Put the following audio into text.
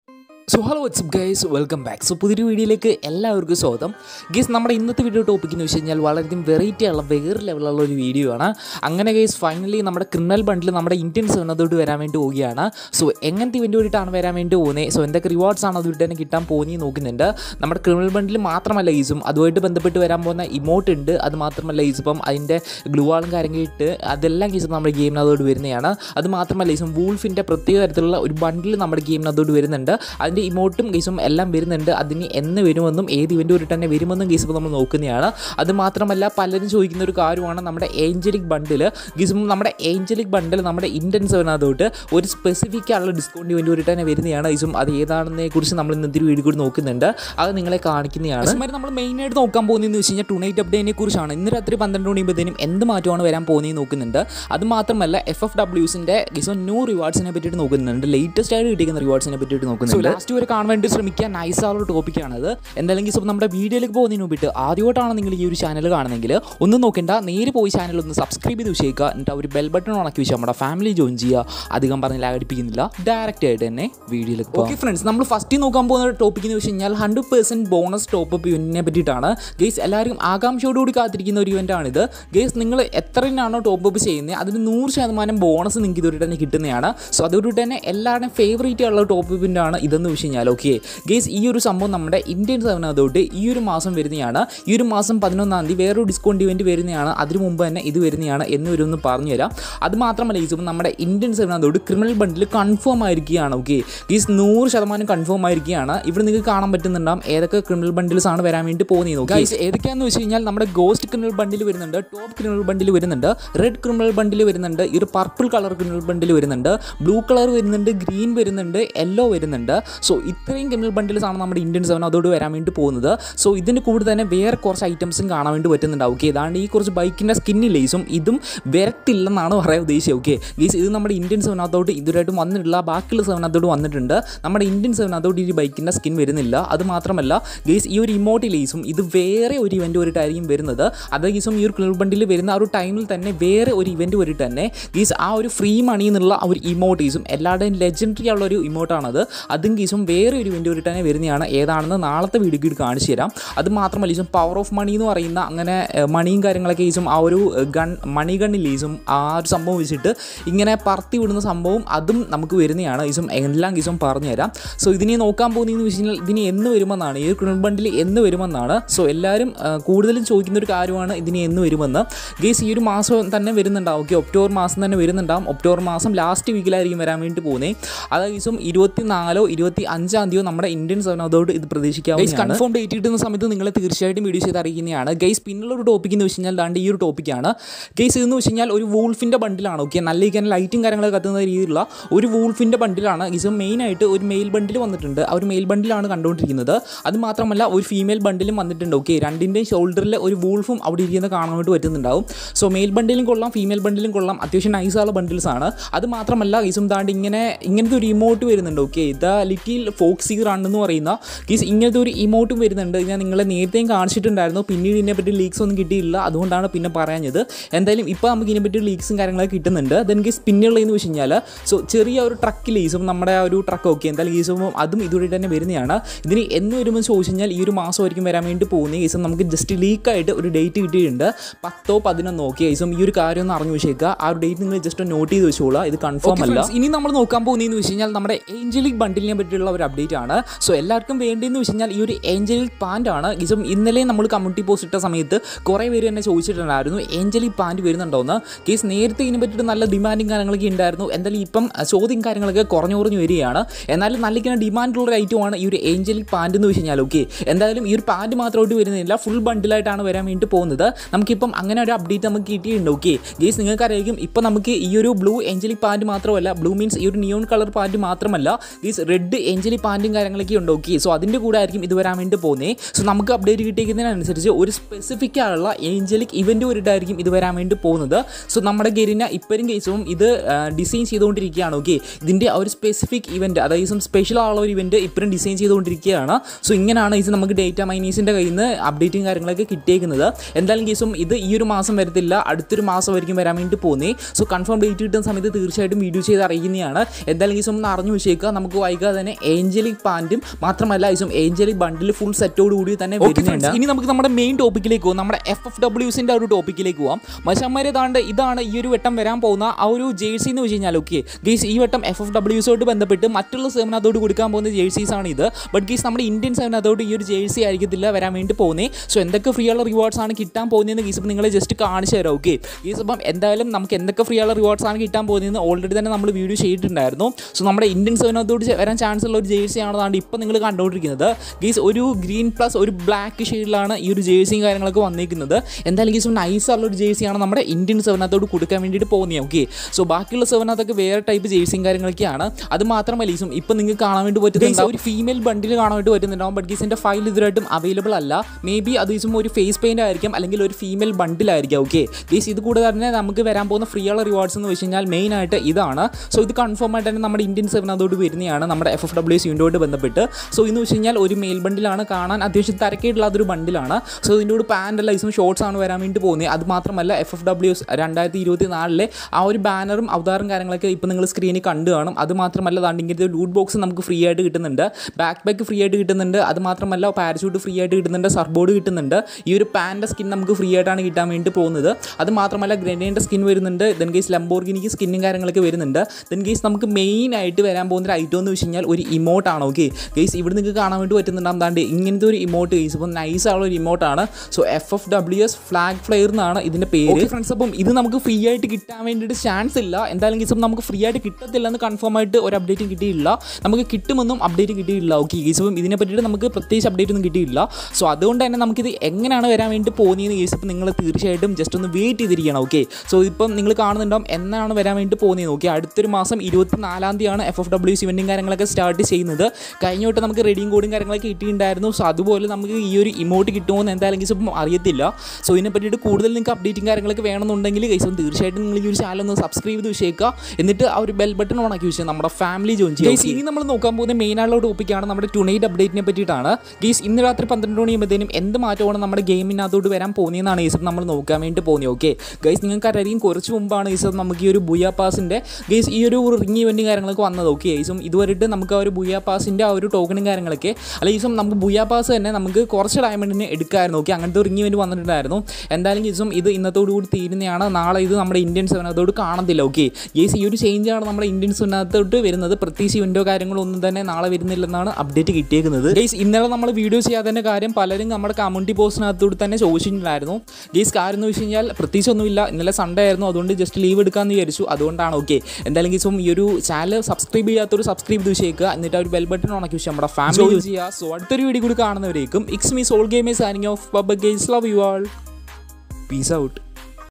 so hello what's up guys welcome back so പുതിയൊരു വീഡിയോയിലേക്ക് എല്ലാവർക്കും സ്വാഗതം ഗൈസ് നമ്മുടെ ഇന്നത്തെ വീഡിയോ ടോപ്പിക് എന്ന് വെച്ച് കഴിഞ്ഞാൽ വളരെയധികം വെറൈറ്റി ഉള്ള വേറെ ലെവലുള്ള ഒരു വീഡിയോ ആണ് അങ്ങനെ ഗൈസ് ഫൈനലി നമ്മുടെ ക്രിമിനൽ ബണ്ടിൽ നമ്മുടെ ഇന്ത്യൻ സെവനത്തോട്ട് വരാൻ വേണ്ടി പോവുകയാണ് സോ എങ്ങനത്തെ ഇവൻ്റ് വേണ്ടിയിട്ടാണ് വരാൻ വേണ്ടി പോകുന്നത് സോ എന്തൊക്കെ റിവാർഡ്സ് ആണ് അതുകൊണ്ട് തന്നെ കിട്ടാൻ പോകുന്നത് നോക്കുന്നുണ്ട് നമ്മുടെ ക്രിമിനൽ ബണ്ടിൽ മാത്രമല്ല ഈസും അതുമായിട്ട് ബന്ധപ്പെട്ട് വരാൻ പോകുന്ന ഇമോട്ട് ഉണ്ട് അത് മാത്രമല്ല ഈസ് ഇപ്പം അതിൻ്റെ ഗ്ലൂവാളും കാര്യങ്ങളും ഇട്ട് അതെല്ലാം കേസ് നമ്മുടെ ഗെയിമിനകത്തോട് വരുന്നതാണ് അത് മാത്രമല്ല ഈസും വൂൾഫിൻ്റെ പ്രത്യേക തരത്തിലുള്ള ഒരു ബണ്ടിൽ നമ്മുടെ ഗെയിമിനകത്തോട് വരുന്നുണ്ട് അതിൻ്റെ ഇമോട്ടും കേസും എല്ലാം വരുന്നുണ്ട് അതിന് എന്ന് വരുമെന്നും ഏത് ഇവൻ്റ് ഒരു തന്നെ വരുമെന്നും കേസ് ഇപ്പോൾ നമ്മൾ നോക്കുന്നതാണ് അത് മാത്രമല്ല പലരും ചോദിക്കുന്ന ഒരു കാര്യമാണ് നമ്മുടെ ഏഞ്ചലിക് ബണ്ടിൽ ഗീസും നമ്മുടെ ഏഞ്ചലിക് ബണ്ടിൽ നമ്മുടെ ഇന്ത്യൻ സെവനകത്തോട്ട് ഒരു സ്പെസിഫിക് ആയുള്ള ഡിസ്കൗണ്ട് ഇവൻ്റ് ഒരു തന്നെ വരുന്നതാണ് ഗീസും അത് ഏതാണെന്നതിനെ കുറിച്ച് നമ്മൾ ഇന്നത്തെ ഒരു വീഡിയോ കൂടി നോക്കുന്നുണ്ട് അത് നിങ്ങളെ കാണിക്കുന്നതാണ് അതുമാതിരി നമ്മൾ മെയിനായിട്ട് നോക്കാൻ പോകുന്നതെന്ന് വെച്ച് കഴിഞ്ഞാൽ ടുണൈറ്റ് അപ്ഡേറ്റിനെ കുറിച്ചാണ് ഇന്ന് രാത്രി പന്ത്രണ്ട് മണിയുമ്പോഴത്തേനും എന്ത് മാറ്റമാണ് വരാൻ പോകുന്നത് നോക്കുന്നുണ്ട് അത് മാത്രമല്ല എഫ് എഫ് ഡബ്ല്യൂസിൻ്റെ ഗീസോ ന്യൂ റിവാർഡ്സിനെ പറ്റിയിട്ട് നോക്കുന്നുണ്ട് ലേറ്റസ്റ്റ് ആയിട്ട് കിട്ടിയിരിക്കുന്ന റിവാർഡ്സിനെ പറ്റിയിട്ട് നോക്കുന്നുണ്ട് ലാസ്റ്റ് വരെ കാണാൻ വേണ്ടി ശ്രമിക്കാൻ നൈസ് ആ ഒരു ടോപ്പിക്കാണത് എന്തായാലും ഗീസോ നമ്മുടെ വീഡിയോയിലേക്ക് പോകുന്നതിന് മുമ്പിട്ട് ആദ്യമായിട്ടാണ് നിങ്ങൾ ഈ ഒരു ചാനൽ കാണുന്നെങ്കിൽ ഒന്നും നോക്കേണ്ട നേരെ പോയി ചാനൽ ഒന്ന് സബ്സ്ക്രൈബ് ചെയ്ത് വെച്ചേക്കുക എന്നിട്ട് ആ ഒരു ബെൽ ബട്ടൺ ഉണക്കി വെച്ച് നമ്മുടെ ഫാമിലി ജോയിൻ ചെയ്യുക അധികം പറഞ്ഞ് ലാഗടിപ്പിക്കുന്നില്ല ഡയറക്റ്റ് ആയിട്ട് തന്നെ വീഡിയോയിലേക്ക് ഓക്കെ ഫ്രണ്ട്സ് നമ്മൾ ഫസ്റ്റ് നോക്കാൻ പോകുന്ന ടോപ്പിക് എന്ന് വെച്ച് കഴിഞ്ഞാൽ hundred percent bonus top up ഇവൻറ്റിനെ പറ്റിയിട്ടാണ് ഗേസ് എല്ലാവരും ആകാംക്ഷയോടുകൂടി കാത്തിരിക്കുന്ന ഒരു ഇവൻ്റാണ് ഇത് ഗേസ് നിങ്ങൾ എത്രയാണോ ടോപ്പ് അപ്പ് ചെയ്യുന്നത് അതിന് നൂറ് ശതമാനം ബോണസ് നിങ്ങൾക്ക് ഇതുവരെ തന്നെ കിട്ടുന്നതാണ് സോ അതുകൊണ്ട് തന്നെ എല്ലാവരുടെയും ഫേവറേറ്റ് ഉള്ള ടോപ്പ് ഇവൻ്റ് ആണ് ഇതെന്ന് വെച്ച് കഴിഞ്ഞാൽ ഓക്കെ ഗേസ് ഈ ഒരു സംഭവം നമ്മുടെ ഇന്ത്യൻ സെവനകത്തോട്ട് ഈ ഒരു മാസം വരുന്നതാണ് ഈ ഒരു മാസം പതിനൊന്നാം തീയതി വേറൊരു ഡിസ്കൗണ്ട് ഇവൻറ്റ് വരുന്നതാണ് അതിന് മുമ്പ് തന്നെ ഇത് വരുന്നതാണ് എന്ന് വരുമെന്ന് പറഞ്ഞുതരാം അത് മാത്രമല്ല ഗീസ് ഇപ്പം നമ്മുടെ ഇന്ത്യൻ സെവനകത്തോട്ട് ക്രിമിനൽ ബണ്ടിൽ കൺഫേം ആയിരിക്കുകയാണ് ഓക്കെ ഗീസ് നൂറ് ശതമാനം കൺഫേം ആയിരിക്കുകയാണ് ഇവിടെ നിങ്ങൾക്ക് കാണാൻ പറ്റുന്നുണ്ടാവും ഏതൊക്കെ ക്രിമിനൽ ബണ്ടിൽസ് ആണ് വരാൻ വേണ്ടി പോകുന്നത് ഗൈസ് ഏതൊക്കെയാണെന്ന് വെച്ച് കഴിഞ്ഞാൽ നമ്മുടെ ഗോസ്റ്റ് ക്രിമിനൽ ബണ്ടിൽ വരുന്നുണ്ട് ടോപ്പ് ക്രിമിനൽ ബണ്ടിൽ വരുന്നുണ്ട് റെഡ് ക്രിമിനൽ ബണ്ടിൽ വരുന്നുണ്ട് ഈ ഒരു പർപ്പിൾ കളർ ക്രിമിനൽ ബണ്ടിൽ വരുന്നുണ്ട് ബ്ലൂ കളർ വരുന്നുണ്ട് ഗ്രീൻ വരുന്നുണ്ട് യെല്ലോ വരുന്നുണ്ട് സോ ഇത്രയും ക്രിമിനൽ ബണ്ടിൽസ് ആണ് നമ്മുടെ ഇന്ത്യൻ സെവൻ അതോട് വരാൻ വേണ്ടി പോകുന്നത് സോ ഇതിൻ്റെ കൂടെ തന്നെ വേറെ കുറച്ച് ഐറ്റംസും കാണാൻ വേണ്ടി പറ്റുന്നുണ്ട് ഓക്കെ ഇതാണ്ട് ഈ കുറച്ച് ബൈക്കിൻ്റെ സ്കിന്നി ലേസും ഇതും വരത്തില്ലെന്നാണ് പറയാൻ ഉദ്ദേശിച്ചത് ഓക്കെ ഗീസ് ഇത് നമ്മുടെ ഇന്ത്യൻ സെവനകത്തോട്ട് ഇതുവരായിട്ടും വന്നിട്ടില്ല ബാക്കിയുള്ള സെവനകത്തോട്ട് വന്നിട്ടുണ്ട് നമ്മുടെ ഇന്ത്യൻ സെവനകത്തോട്ട് ഈ ബൈക്കിൻ്റെ സ്കിൻ വരുന്നില്ല അത് മാത്രമല്ല ഗീസ് ഈ ഒരു ഇമോട്ടി ലേസും ഇത് വേറെ ഒരു ഇവൻ്റ് വരിട്ടായിരിക്കും വരുന്നത് അത് ഗീസും ഈ ഒരു ക്ലബ് ബണ്ടിൽ വരുന്ന ആ ഒരു ടൈമിൽ തന്നെ വേറെ ഒരു ഇവൻ്റ് വരിട്ട് തന്നെ ഗീസ് ആ ഒരു ഫ്രീ മണി എന്നുള്ള ആ ഒരു ഇമോട്ടീസും എല്ലാവരുടെയും ലെജൻഡറി ഉള്ള ഒരു ഇമോട്ടാണത് അതും ഗീസും വേറെ ഒരു ഇവൻ്റ് വരിട്ട് തന്നെ വരുന്നതാണ് ഏതാണെന്ന് നാളത്തെ വീഡിയോക്ക് ഇത് കാണിച്ചു തരാം അത് മാത്രമല്ല ഈസും പവർ ഓഫ് മണി എന്ന് പറയുന്ന അങ്ങനെ ഏഹ്, മണിയും കാര്യങ്ങളൊക്കെ ഈസും ആ ഒരു ഗൺ മണി ഗണ്ണിൽ ഈസും ആ ഒരു സംഭവം വെച്ചിട്ട് ഇങ്ങനെ പറത്തി വിടുന്ന സംഭവം അതും നമുക്ക് വരുന്നതാണ് ഈസും എല്ലാം ഈസും പറഞ്ഞുതരാം സോ ഇതിനെ നോക്കാൻ പോകുന്നതെന്ന് വെച്ച് കഴിഞ്ഞാൽ ഇതിന് എന്ന് വരുമെന്നാണ് ഈ ഒരു ക്രിമിനൽ ബണ്ടിൽ എന്ന് വരുമെന്നാണ് സോ എല്ലാവരും ആ, കൂടുതലും ചോദിക്കുന്ന ഒരു കാര്യമാണ് ഇതിന് എന്ന് വരുമെന്ന് ഗേസ് ഈ ഒരു മാസം തന്നെ വരുന്നുണ്ടാവും ഓക്കെ ഒക്ടോബർ മാസം തന്നെ വരുന്നുണ്ടാവും ഒക്ടോബർ മാസം ലാസ്റ്റ് വീക്കിലായിരിക്കും വരാൻ വേണ്ടി പോകുന്നത് അതായത് ദിവസം ഇരുപത്തി നാലോ ഇരുപത്തി അഞ്ചാം തീയതി നമ്മുടെ ഇന്ത്യൻ സെവനോട് ഇത് പ്രതീക്ഷിക്കാം കൺഫേം ഡേറ്റ് കിട്ടുന്ന സമയത്ത് നിങ്ങളെ തീർച്ചയായിട്ടും വീഡിയോ ചെയ്ത് അറിയിക്കുന്നതാണ് ഗൈസ് പിന്നുള്ള ഒരു ടോപ്പിക് എന്ന് വെച്ച് കഴിഞ്ഞാൽ ദാണ്ട് ഈ ഒരു ടോപ്പിക്കാണ് ഗൈസ് ഇതെന്ന് വെച്ച് കഴിഞ്ഞാൽ ഒരു വൂൾഫിൻ്റെ ബണ്ടിലാണ് ഓക്കെ നല്ല ഇരിക്കാൻ ലൈറ്റും കാര്യങ്ങളൊക്കെ കത്തുന്ന രീതിയിലുള്ള ഒരു വൂൾഫിൻ്റെ ബണ്ടിലാണ് ഇത് മെയിനായിട്ട് ഒരു മെയിൽ ബണ്ടിൽ വന്നിട്ടുണ്ട് ആ ഒരു മെയിൽ ബണ്ടിലാണ് കണ്ടുകൊണ്ടിരിക്കുന്നത് അത് മാത്രമല്ല ഒരു ഫീമെയിൽ ബണ്ടിലും വന്നിട്ടുണ്ട് ഓക്കെ രണ്ടിൻ്റെയും ഷോൾഡറിൽ ഒരു വൂൾഫും അവിടെ ഇരിക്കുന്നത് കാണാൻ വേണ്ടി പറ്റുന്നുണ്ടാവും സോ മെയിൽ ബണ്ടിലും കൊള്ളാം ഫീമെയിൽ ബണ്ടിലും കൊള്ളാം അത്യാവശ്യം നൈസായുള്ള ബണ്ടിൽസ് ആണ് അത് മാത്രമല്ല ഗീസും താണ്ട് ഇങ്ങനെ ഇങ്ങനത്തെ ഒരു ഇമോട്ട് വരുന്നുണ്ട് ഓക്കെ ദ ലിറ്റിൽ ഫോക്സീർ ആണെന്ന് പറയുന്ന ഗീസ് ഇങ്ങനത്തെ ഒരു ഇമോട്ടും വരുന്നുണ്ട് ഞാൻ നിങ്ങളെ നേരത്തെയും കാണിച്ചിട്ടുണ്ടായിരുന്നു പിന്നീട് ഇതിനെപ്പറ്റി ലീക്സ് ഒന്നും കിട്ടിയില്ല അതുകൊണ്ടാണ് പിന്നെ പറയാഞ്ഞത് എന്തായാലും ഇപ്പോൾ നമുക്ക് ഇതിനെപ്പറ്റി ലീക്സും കാര്യങ്ങളൊക്കെ കിട്ടുന്നുണ്ട് ദെൻ ഗീസ് പിന്നെയുള്ളതെന്ന് വെച്ച് കഴിഞ്ഞാൽ സോ ചെറിയ ഒരു ട്രക്ക് ലീസും നമ്മുടെ ആ ഒരു ട്രക്ക് ഓക്കെ എന്തായാലും ലീസും അതും ഇതുവരെ തന്നെ വരുന്നതാണ് ഇതിന് എന്ന് വരുമ്പോൾ ചോദിച്ചു കഴിഞ്ഞാൽ ഈ ഒരു മാസമായിരിക്കും വരാൻ വേണ്ടി പോകുന്നത് കേസും നമുക്ക് ജസ്റ്റ് ലീക്കായിട്ട് ഒരു ഡേറ്റ് കിട്ടിയിട്ടുണ്ട് പത്തോ പതിനൊന്നോ ഓക്കെ കേസും ഈ ഒരു കാര്യം ഒന്ന് അറിഞ്ഞു വെച്ചേക്കുക ആ ഒരു ഡേറ്റ് നിങ്ങൾ ജസ്റ്റ് നോട്ട് ചെയ്ത് വെച്ചോളാം ഇത് കൺഫേം അല്ല ഇനി നമ്മൾ നോക്കാൻ പോകുന്നതെന്ന് വെച്ച് കഴിഞ്ഞാൽ നമ്മുടെ ഏഞ്ചലിക് ബണ്ടിലിനെ പറ്റിയുള്ള ഒരു അപ്ഡേറ്റ് ആണ് സോ എല്ലാവർക്കും വേണ്ടിയെന്ന് വെച്ച് കഴിഞ്ഞാൽ ഈ ഒരു ഏഞ്ചലിക് പാൻ്റ് ആണ് ഇതും ഇന്നലെ നമ്മൾ കമ്മ്യൂണിറ്റി പോസ്റ്റ് ഇട്ട സമയത്ത് കുറേ പേര് എന്നെ ചോദിച്ചിട്ടുണ്ടായിരുന്നു ഏഞ്ചലിക് പാൻറ് വരുന്നുണ്ടോയെന്ന് കേസ് നേരത്തെ ഇതിനെ പറ്റിയിട്ട് നല്ല ഡിമാൻഡും കാര്യങ്ങളൊക്കെ ഉണ്ടായിരുന്നു എന്തായാലും ഇപ്പം ചോദ്യം കാര്യങ്ങളൊക്കെ കുറഞ്ഞു കുറഞ്ഞു വരികയാണ് എന്നാലും നല്ല ഇങ്ങനെ ഡിമാൻഡുള്ള ഒരു ഐറ്റമാണ് ഈ ഒരു ഏഞ്ചലിക് പാൻറ് എന്ന് വെച്ച് കഴിഞ്ഞാൽ ഓക്കെ എന്തായാലും ഈ ഒരു പാൻറ് മാത്രമായിട്ട് വരുന്നില്ല ഫുൾ ബണ്ടിലായിട്ടാണ് വരാൻ വേണ്ടി പോകുന്നത് നമുക്കിപ്പം അങ്ങനെ ഒരു അപ്ഡേറ്റ് നമുക്ക് കിട്ടിയിട്ടുണ്ട് ഓക്കെ ഗേസ് നിങ്ങൾക്കറിയായിരിക്കും ഇപ്പം നമുക്ക് ഈ ഒരു ബ്ലൂ ഏഞ്ചലിക് പാൻറ് മാത്രമല്ല ബ്ലൂ മീൻസ് ഈ ഒരു നിയോൺ കളർ പാൻറ് മാത്രമല്ല ഗീസ് റെഡ് ഏഞ്ചലിക് പാൻറ്റും കാര്യങ്ങളൊക്കെ ഉണ്ട് ഓക്കെ സോ അതിൻ്റെ കൂടെ ആയിരിക്കും ഇത് വരാൻ വേണ്ടി പോകുന്നത് സോ നമുക്ക് അപ്ഡേറ്റ് കിട്ടിയിരിക്കുന്നതിനനുസരിച്ച് ഒരു സ്പെസിഫിക് ആയുള്ള ഏഞ്ചലിക് ഇവൻ്റ് ഒരിട്ടായിരിക്കും ഇത് വരാൻ വേണ്ടി പോകുന്നത് സോ നമ്മുടെ ഗെരിന ഇപ്പോഴും കേസും ഇത് ഡിസൈൻ ചെയ്തുകൊണ്ടിരിക്കുകയാണ് ഓക്കെ ഇതിൻ്റെ ആ ഒരു സ്പെസിഫിക് ഇവൻറ്റ് അതായത് സ്പെഷ്യൽ ആയുള്ള ഒരു ഇവൻറ്റ് ഇപ്പോഴും ഡിസൈൻ ചെയ്തുകൊണ്ടിരിക്കുകയാണ് സോ ഇങ്ങനെയാണ് ഇത് നമുക്ക് ഡേറ്റ മൈനീസിൻ്റെ കയ്യിൽ നിന്ന് അപ്ഡേറ്റും കാര്യങ്ങളൊക്കെ കിട്ടിയേക്കുന്നത് എന്തായാലും കേസും ഇത് ഈ ഒരു മാസം വരത്തില്ല അടുത്തൊരു മാസമായിരിക്കും വരാൻ വേണ്ടി പോകുന്നത് സോ കൺഫേം ഡേറ്റ് കിട്ടുന്ന സമയത്ത് തീർച്ചയായിട്ടും വീഡിയോ ചെയ്ത് അറിയുന്നതാണ് എന്തായാലും കേസും ഒന്ന് അറിഞ്ഞു വെച്ചേക്കുക നമുക്ക് വൈകാതെ തന്നെ തന്നെ ഏഞ്ചലിക് പാൻറ്റും മാത്രമല്ല ഗൈസും ഏഞ്ചലിക് ബണ്ടിൽ ഫുൾ സെറ്റോട് കൂടി തന്നെ വരുന്നുണ്ട് ഇനി നമുക്ക് നമ്മുടെ മെയിൻ ടോപ്പിക്കിലേക്ക് പോകാം നമ്മുടെ എഫ് എഫ് ഡബ്ല്യൂസിൻ്റെ ഒരു ടോപ്പിക്കിലേക്ക് പോകാം മച്ചന്മാരെ താണ്ട് ഇതാണ് ഈ ഒരു വട്ടം വരാൻ പോകുന്ന ആ ഒരു ജേഴ്സി എന്ന് വെച്ച് കഴിഞ്ഞാൽ ഓക്കെ ഗെയ്സ് ഈ വട്ടം എഫ് എഫ് ഡബ്ല്യൂസുമായിട്ട് ബന്ധപ്പെട്ട് മറ്റുള്ള സെവനത്തോട് കൊടുക്കാൻ പോകുന്ന ജേഴ്സീസ് ആണ് ഇത് ബട്ട് ഗെയ്സ് നമ്മുടെ ഇന്ത്യൻ സെവനത്തോട് ഈ ഒരു ജേഴ്സി ആയിരിക്കത്തില്ല വരാൻ വേണ്ടി പോകുന്നത് സോ എന്തൊക്കെ ഫ്രീ ഉള്ള റിവാർഡ്സ് ആണ് കിട്ടാൻ പോകുന്നതെന്ന് ഗീസ് ഇപ്പം നിങ്ങളെ ജസ്റ്റ് കാണിച്ചു തരാം ഓക്കെ ഗീസ് അപ്പം എന്തായാലും നമുക്ക് എന്തൊക്കെ ഫ്രീ ഉള്ള റിവാർഡ്സ് ആണ് കിട്ടാൻ പോകുന്നതെന്ന് ഓൾറെഡി തന്നെ നമ്മൾ വീഡിയോ ചെയ്തിട്ടുണ്ടായിരുന്നു സോ നമ്മുടെ ഇന്ത്യൻ സെവനത്തോട് വരാൻ ചാൻസ് ഉള്ള ഒരു ജേഴ്സി ആണെന്നാണ് ഇപ്പം നിങ്ങൾ കണ്ടുകൊണ്ടിരിക്കുന്നത് ഗീസ് ഒരു ഗ്രീൻ പ്ലസ് ഒരു ബ്ലാക്ക് ഷെയ്ഡിലാണ് ഈ ഒരു ജേഴ്സിയും കാര്യങ്ങളൊക്കെ വന്നിരിക്കുന്നത് എന്തായാലും ഗീസ് നൈസ് ഉള്ള ഒരു ജേഴ്സിയാണ് നമ്മുടെ ഇന്ത്യൻ സെവനത്തോട് കൊടുക്കാൻ വേണ്ടിയിട്ട് പോകുന്നത് ഓക്കെ സോ ബാക്കിയുള്ള സെവനകത്തൊക്കെ വേറെ ടൈപ്പ് ജേഴ്സിയും കാര്യങ്ങളൊക്കെയാണ് അത് മാത്രമല്ല ഗീസും ഇപ്പം നിങ്ങൾക്ക് കാണാൻ വേണ്ടി പറ്റുന്നത് ഒരു ഫീമെയിൽ ബണ്ടിൽ കാണാൻ വേണ്ടി പറ്റുന്നുണ്ടാവും ബട്ട് ഗീസിൻ്റെ ഫയൽ ഇതുവരായിട്ടും അവൈലബിൾ അല്ല മേ ബി അത് ഗീസും ഒരു ഫേസ് പെയിൻ്റ് ആയിരിക്കും അല്ലെങ്കിൽ ഒരു ഫീമെയിൽ ബണ്ടിലായിരിക്കും ഓക്കെ ഗീസ് ഇത് കൂടെ തന്നെ നമുക്ക് വരാൻ പോകുന്ന ഫ്രീ ഉള്ള റിവാർഡ്സ് എന്ന് വെച്ച് കഴിഞ്ഞാൽ മെയിൻ ആയിട്ട് ഇതാണ് സോ ഇത് കൺഫേം ആയിട്ട് തന്നെ നമ്മുടെ ഇന്ത്യൻ സെവനത്തോട് വരുന്നതാണ് നമ്മുടെ എഫ് എഫ് ഡബ്ല്യു യൂണിറ്റോട് ബന്ധപ്പെട്ട് സോ ഇന്ന് വെച്ച് കഴിഞ്ഞാൽ ഒരു മെയിൽ ബണ്ടിലാണ് കാണാൻ അത്യാവശ്യം തിരക്കായിട്ടുള്ള അതൊരു ബണ്ടിലാണ് സോ ഇതിൻ്റെ കൂടെ പാൻ്റ് ലൈസും ഷോർട്സ് ആണ് വരാൻ വേണ്ടി പോകുന്നത് അത് മാത്രമല്ല എഫ് എഫ് ഡബ്ല്യു രണ്ടായിരത്തി ഇരുപത്തി നാലിലെ ആ ഒരു ബാനറും അവതാറും കാര്യങ്ങളൊക്കെ ഇപ്പോൾ നിങ്ങൾ സ്ക്രീനിൽ കണ്ടു കാണും അത് മാത്രമല്ല ദാണ്ട് ഇങ്ങനത്തെ ലൂട്ട് ബോക്സ് നമുക്ക് ഫ്രീ ആയിട്ട് കിട്ടുന്നുണ്ട് ബാക്ക് ബാക്ക് ഫ്രീ ആയിട്ട് കിട്ടുന്നുണ്ട് അത് മാത്രമല്ല പാരഷൂട്ട് ഫ്രീ ആയിട്ട് കിട്ടുന്നുണ്ട് സർബോർഡ് കിട്ടുന്നുണ്ട് ഈ ഒരു പാൻ്റെ സ്കിൻ നമുക്ക് ഫ്രീ ആയിട്ടാണ് കിട്ടാൻ വേണ്ടി പോകുന്നത് അത് മാത്രമല്ല ഗ്രനേഡിൻ്റെ സ്കിൻ വരുന്നുണ്ട് ദെൻ കേസ് ലംബോർഗിനിക്ക് സ്കിന്നും കാര്യങ്ങളൊക്കെ വരുന്നുണ്ട് ദെൻ കേസ് നമുക്ക് മെയിൻ ആയിട്ട് വരാൻ പോകുന്ന ഒരു ഐറ്റം എന്ന് വെച്ച് കഴിഞ്ഞാൽ ഒരു ഇമോട്ടാണ് ഓക്കെ ഗേസ് ഇവിടെ നിങ്ങൾക്ക് കാണാൻ വേണ്ടി പറ്റുന്നുണ്ടാകും താണ്ട് ഇങ്ങനത്തെ ഒരു ഇമോട്ട് ഗേസ് ഇപ്പം നൈസ് ആയുള്ള ഒരു ഇമോട്ടാണ് so F F W S flag flair എന്നാണ് ഇതിൻ്റെ പേര് ഫ്രണ്ട്സ് അപ്പം ഇത് നമുക്ക് ഫ്രീ ആയിട്ട് കിട്ടാൻ വേണ്ടിയിട്ട് ചാൻസ് ഇല്ല എന്തായാലും ഗീസ് നമുക്ക് ഫ്രീ ആയിട്ട് കിട്ടത്തില്ല എന്ന് കൺഫേം ആയിട്ട് ഒരു അപ്ഡേറ്റും കിട്ടിയില്ല നമുക്ക് കിട്ടുമെന്നും അപ്ഡേറ്റ് കിട്ടിയില്ല ഓക്കെ ഗീസ് അപ്പം ഇതിനെ പറ്റിയിട്ട് നമുക്ക് പ്രത്യേകിച്ച് അപ്ഡേറ്റ് ഒന്നും കിട്ടിയില്ല സോ അതുകൊണ്ട് തന്നെ നമുക്കിത് എങ്ങനെയാണ് വരാൻ വേണ്ടി പോകുന്നതെന്ന് കേസ് ഇപ്പം നിങ്ങൾ തീർച്ചയായിട്ടും ജസ്റ്റ് ഒന്ന് വെയിറ്റ് ചെയ്തിരിക്കണം ഓക്കെ സോ ഇപ്പം നിങ്ങൾ കാണുന്നുണ്ടാവും എന്നാണ് വരാൻ വേണ്ടി പോകുന്നത് ഓക്കെ അടുത്തൊരു മാസം ഇരുപത്തി നാലാം തീയതിയാണ് എഫ് എഫ് ഡബ്ല്യു ഇവൻറ്റും കാര്യങ്ങളൊക്കെ സ്റ്റാർട്ട് ചെയ്യുന്നത് കഴിഞ്ഞ വട്ടം നമുക്ക് റെഡിയും കോഡും കാര്യങ്ങളൊക്കെ കിട്ടിയിട്ടുണ്ടായിരുന്നു സോ അതുപോലെ നമുക്ക് ഈ ഒരു ഇമോട്ട് കിട്ടുമോ എന്ന് എന്തായാലും ഗൈസ് ഇപ്പം അറിയത്തില്ല സോ ഇതിനെ പറ്റിയിട്ട് കൂടുതൽ നിങ്ങൾക്ക് അപ്ഡേറ്റും കാര്യങ്ങളൊക്കെ വേണമെന്നുണ്ടെങ്കിൽ ഗൈസ് ഒന്ന് തീർച്ചയായിട്ടും നിങ്ങൾ ഈ ഒരു ചാനൽ ഒന്ന് സബ്സ്ക്രൈബ് ചെയ്ത് വെച്ചേക്കുക എന്നിട്ട് ആ ഒരു ബെൽ ബട്ടൺ ഓൺ ആക്കി വെച്ചാൽ നമ്മുടെ ഫാമിലി ജോയിൻ ചെയ്യുക ഇനി നമ്മൾ നോക്കാൻ പോകുന്ന മെയിൻ ആയിട്ടുള്ള ടോപ്പിക്കാണ് നമ്മുടെ ടുണൈറ്റ് അപ്ഡേറ്റിനെ പറ്റിയിട്ടാണ് ഗൈസ് ഇന്ന് രാത്രി പന്ത്രണ്ട് മണിയുമ്പോഴത്തേനും എന്ത് മാറ്റമാണ് നമ്മുടെ ഗെയിമിനകത്തോട്ട് വരാൻ പോകുന്നതെന്നാണ് ഗൈസ് നമ്മൾ നോക്കാൻ വേണ്ടി പോകുന്നത് ഓക്കെ ഗൈസ് നിങ്ങൾക്ക് അറിയാം കുറച്ച് മുമ്പാണ് ഗൈസ് നമുക്ക് ഈ ഒരു ബുയ പാസിൻ്റെ ഗൈസ് ഈ ഒരു റിംഗ് ഇവൻറ്റും കാര്യങ്ങളൊക്കെ വന്നത് ഓക്കെ ഗൈസും ഇതുവരെയിട്ട് നമുക്ക് ആ ഒരു ബുയ പാസിൻ്റെ ആ ഒരു ടോക്കണും കാര്യങ്ങളൊക്കെ അല്ലെങ്കിൽ ഗൈസും നമുക്ക് ബുയ പാസ് തന്നെ നമുക്ക് കുറച്ച് ഡയമണ്ടിന് എടുക്കാമായിരുന്നു ഓക്കെ അങ്ങനത്തെ റിംഗ് ഇവൻറ്റ് വന്നിട്ടുണ്ടായിരുന്നു എന്തായാലും ഗൈസും ഇത് ഇന്നത്തോടു കൂടി തീരുന്നതാണ് നാളെ ഇത് നമ്മുടെ ഇന്ത്യൻ സെവനത്തോട് കാണത്തില്ല ഓക്കെ ഗൈസ് ഈ ഒരു ചേഞ്ചാണ് നമ്മുടെ ഇന്ത്യൻ സെവനത്തോട്ട് വരുന്നത് പ്രത്യേകിച്ച് ഇവൻറ്റോ കാര്യങ്ങളോ ഒന്നും തന്നെ നാളെ വരുന്നില്ലെന്നാണ് അപ്ഡേറ്റ് കിട്ടിയേക്കുന്നത് ഗൈസ് ഇന്നലെ നമ്മൾ വീഡിയോ ചെയ്യാത്തതിൻ്റെ കാര്യം പലരും നമ്മുടെ കമ്മ്യൂണിറ്റി പോസ്റ്റിനകത്തോട് തന്നെ ചോദിച്ചിട്ടുണ്ടായിരുന്നു ഗൈസ് കാര്യം എന്ന് വെച്ച് കഴിഞ്ഞാൽ പ്രത്യേകിച്ച് ഒന്നുമില്ല ഇന്നലെ സൺഡേ ആയിരുന്നു അതുകൊണ്ട് ജസ്റ്റ് ലീവ് എടുക്കാമെന്ന് വിചാരിച്ചു അതുകൊണ്ടാണ് ഓക്കെ എന്തായാലും ഗൈസും ഈ ഒരു ചാനൽ സബ്സ്ക്രൈബ് ചെയ്യാത്തൊരു സബ്സ്ക്രൈബ് ചെയ്ത് വെച്ചേക്കുക എന്നിട്ട് ആ ഒരു ബെൽ ബട്ടൺ ഓണാക്കി വെച്ചാൽ നമ്മുടെ ഫാമിലി യൂസ് ചെയ്യുക സോ അടുത്തൊരു വീഡിയോ കൂടി കാണുന്നവരേക്കും it's me Soul Gamers signing off ബബ games love you all peace out